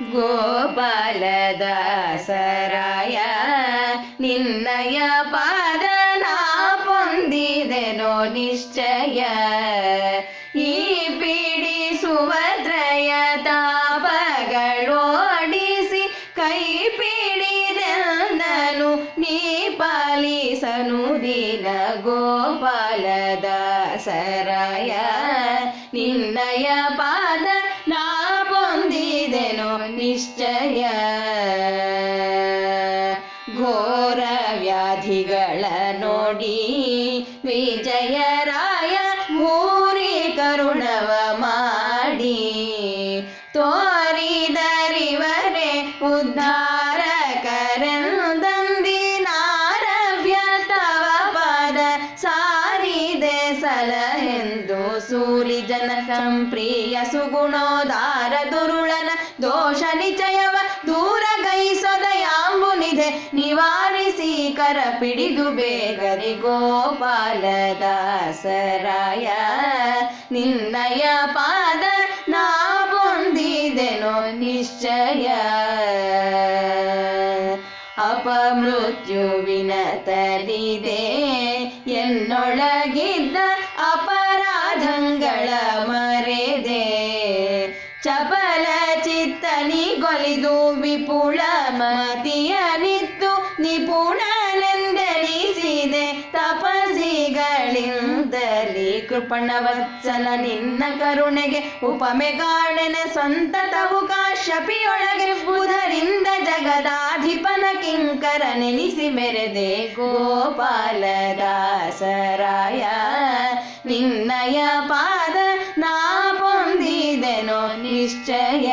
ಗೋಪಾಲದಾಸರಾಯ ನಿನ್ನಯ ಪಾದನ ಪೊಂದಿದೆನೋ ನಿಶ್ಚಯ ಈ ಪೀಡಿಸುವದ್ರಯ ತಾಪಗಳೋಡಿಸಿ ಕೈ ಪಿಡಿದೆಂದನು ನೀ ಪಾಲಿಸನು ದಿನ ಗೋಪಾಲದಾಸರಾಯ ನಿನ್ನಯ ಪಾದ ನಾ ಪೊಂದಿದೆನೋ ನಿಶ್ಚಯ ಘೋರ ವ್ಯಾಧಿಗಳ ನೋಡಿ ವಿಜಯರಾಯ ಮೂರಿ ಕರುಣವ ಮಾಡಿ ತೋರಿದರಿವರೆ ಉದ್ಧಾರಕರೆಂದಂದಿನಾರವ್ಯ ತವ ಪಾದ ಸಾರಿದೆ ಸಲಹೆಂದು ಸೂರಿ ಜನ ಸಂಪ್ರಿಯ ಸುಗುಣೋದಾರ ದುರುಳನ ದೋಷ ನಿಚಯವ ದೂರ ಗೈಸೊದಯಾಂಬುನಿದೆ ನಿವಾರಿಸಿ ಕರ ಪಿಡಿದು ಬೇಗರಿ ಗೋಪಾಲದಾಸರಾಯ ನಿನ್ನಯ ಪಾದ ನಾ ಹೊಂದಿದೆನೋ ನಿಶ್ಚಯ ಅಪಮೃತ್ಯುವಿನ ತಲಿದೆ ಎನ್ನೊಳಗಿದ್ದ ಅಪರಾಧಗಳ ಮರೆದೆ ಚಪಲ ಚಿತ್ತನಿಗೊಲಿದು ವಿಪುಳ ಮತಿಯ ನಿತ್ತು ನಿಪುಣನೆಂದೆನಿಸಿದೆ ತಪಸಿಗಳಿಂದಲಿ ಕೃಪಣವತ್ಸಲ ನಿನ್ನ ಕರುಣೆಗೆ ಉಪಮೆಗಾಡೆನ ಸಂತತವು ಕಾಶ್ಯಪಿಯೊಳಗೆ ಬುಧರಿಂದ ಜಗದಾಧಿಪನ ಕಿಂಕರ ನೆನಿಸಿ ಮೆರೆದೆ ಗೋಪಾಲದಾಸರಾಯ ನಿನ್ನಯ ಪಾದ ನಾ ಪೊಂದಿದೆನೋ ನಿಶ್ಚಯ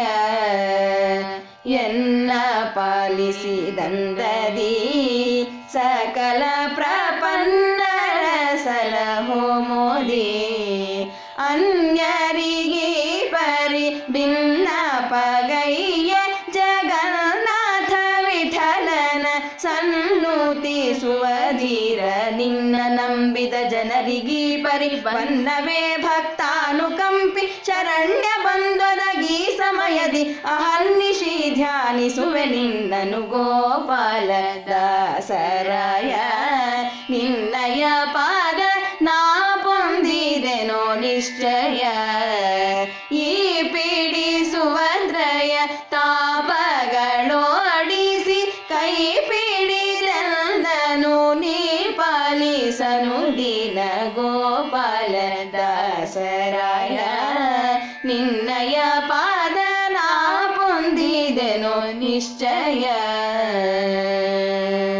ಎನ್ನ ಪಾಲಿಸಿದಂದದಿ ಸಕಲ ಪ್ರಪನ್ನರ ಸಲಹೋ ಮೋದಿ ಅನ್ಯರಿಗೆ ಪರಿ ಭಿನ್ನ ಪಗೈಯ ಜಗನ್ನಾಥ ವಿಠಲನ ಸನ್ನುತಿಸುವಧೀರ ನಿನ್ನ ನಂಬಿದ ಜನರಿಗೀ ಪರಿ ಬನ್ನವೇ ಭಕ್ತಾನುಕಂಪಿ ಶರಣ್ಯ ಬಂದೊದಗಿ ಸಮಯದಿ ಅಹರ್ನಿಶಿ ಧ್ಯಾನಿಸುವೆ ನಿನ್ನನು ಗೋಪಾಲ ದಾಸರಾಯ ನಿನ್ನಯ ಪಾದ ನಾ ಪೊಂದಿದೆನೋ ನಿಶ್ಚಯ ಈ ಪೀಡಿಸುವಂದ್ರಯ ತಾಪಗಳೋಡಿಸಿ ಕೈ ಪಿಡಿದೆಂದನು ನೀ ಪಾಲಿಸನು ದಿನ ಗೋಪಾಲ ದಾಸರಾಯ ನಿನ್ನಯ ಪಾದ ನಾ ಪೊಂದಿದೆನೋ ನಿಶ್ಚಯ